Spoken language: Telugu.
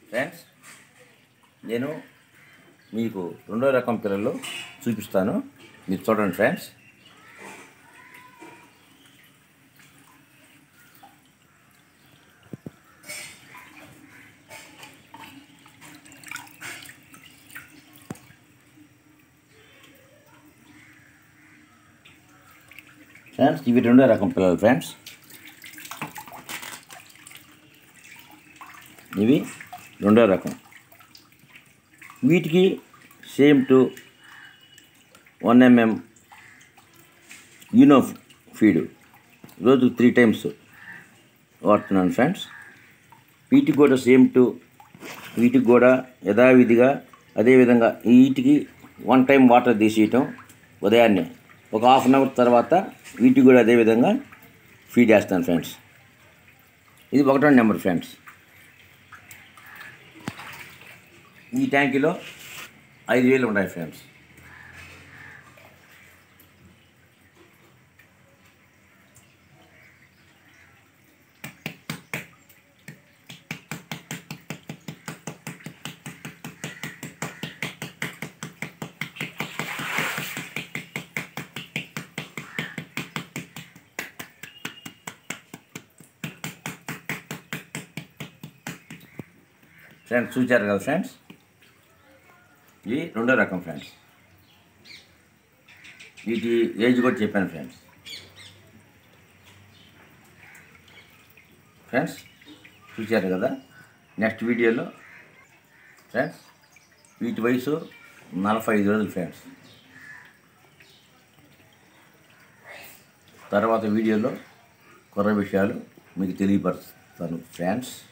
ఫ్రెండ్స్ నేను మీకు రెండో రకం పిల్లలు చూపిస్తాను మీరు చూడండి ఫ్రెండ్స్ ఫ్రెండ్స్ ఇవి రెండో రకం పిల్లలు ఫ్రెండ్స్ ఇవి రెండో రకం వీటికి same two one MM you know feed రోజు త్రీ టైమ్స్ వాడుతున్నాను ఫ్రెండ్స్ వీటికి కూడా సేమ్ టు వీటికి కూడా యథావిధిగా అదేవిధంగా వీటికి వన్ టైం వాటర్ తీసేయటం ఉదయాన్నే ఒక హాఫ్ అన్ అవర్ తర్వాత వీటికి కూడా అదేవిధంగా ఫీడ్ చేస్తాను ఫ్రెండ్స్ ఇది ఒకటో నెంబర్ ఫ్రెండ్స్ ఈ ట్యాంకీలో ఐదు వేలు ఉన్నాయి ఫ్రెండ్స్ ఫ్రెండ్స్ చూచారు కదా ఫ్రెండ్స్ ఇది రెండో రకం ఫ్రెండ్స్ వీటి ఏజ్ కూడా చెప్పాను ఫ్రెండ్స్ ఫ్రెండ్స్ చూశారు కదా నెక్స్ట్ వీడియోలో ఫ్రెండ్స్ వీటి వయసు నలభై ఐదు రోజులు ఫ్రెండ్స్ తర్వాత వీడియోలో కొత్త విషయాలు మీకు తెలియపరుస్తాను ఫ్రెండ్స్